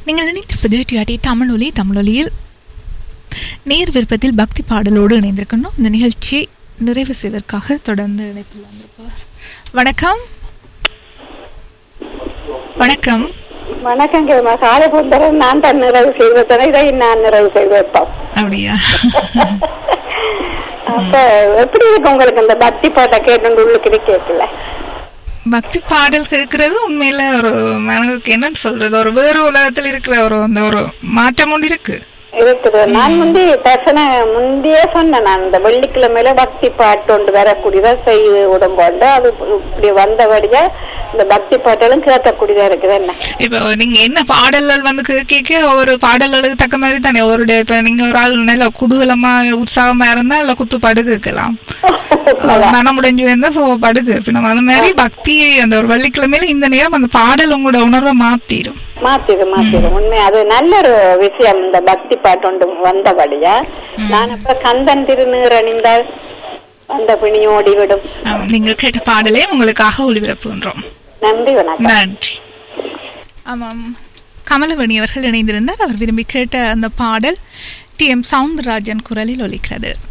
நீங்கள் இணைந்திருப்பது டிஆர்டி தமிழொலி தமிழொலியில் நேர் விருப்பத்தில் பக்தி பாடலோடு இணைந்திருக்கணும் இந்த நிகழ்ச்சியை நிறைவு செய்வதற்காக தொடர்ந்து இணைப்பில் வந்திருப்பார் வணக்கம் வணக்கம் வணக்கம் கிழமை காலை பொறுத்தவரை நான் தான் நிறைவு செய்வதனை இதை நான் நிறைவு செய்வேன் அப்படியா அப்ப எப்படி இருக்கு உங்களுக்கு இந்த பக்தி பாட்டை கேட்டு உள்ளுக்கு கேட்கல பக்தி பாடல் கேட்கறது உண்மையில ஒரு மனதுக்கு என்னன்னு சொல்றது ஒரு வேறு உலகத்தில் இருக்கிற ஒரு அந்த ஒரு மாற்றம் ஒன்று இருக்கு இருக்குது நான் முந்தி தர்சன முந்தையே சொன்னேன் நான் இந்த வெள்ளிக்கிழமையில பக்தி பாட்டு ஒன்று வரக்கூடியதா செய்து உடம்போண்டு அது இப்படி வந்தபடியா இந்த பக்தி பாட்டெல்லாம் கேட்கக்கூடியதா இருக்குது என்ன இப்போ நீங்க என்ன பாடல்கள் வந்து கேட்க ஒரு பாடல்களுக்கு தக்க மாதிரி தானே ஒரு டே இப்போ நீங்க ஒரு ஆள் நல்ல குதூகலமா உற்சாகமா இருந்தா இல்ல குத்து பாடு கேட்கலாம் மனமுடைஞ்சு இருந்தா சோ பாடு கேட்போம் அது மாதிரி பக்தி அந்த ஒரு வெள்ளிக்கிழமையில இந்த நேரம் அந்த பாடல் உங்களோட உணர்வை மாத்திரும் மாத்திது மாத்திது உண்மை அது நல்ல ஒரு விஷயம் இந்த பக்தி பாட்டு ஒன்று வந்தபடியா நான் அப்ப கந்தன் திருநீர் அணிந்தால் அந்த பிணியோடி விடும் ஆம், நீங்கள் கேட்ட பாடலே உங்களுக்காக ஒளிபரப்புகின்றோம் நன்றி வணக்கம் நன்றி ஆமாம் கமலவணி அவர்கள் இணைந்திருந்தார் அவர் விரும்பி கேட்ட அந்த பாடல் டி எம் சவுந்தரராஜன் குரலில் ஒலிக்கிறது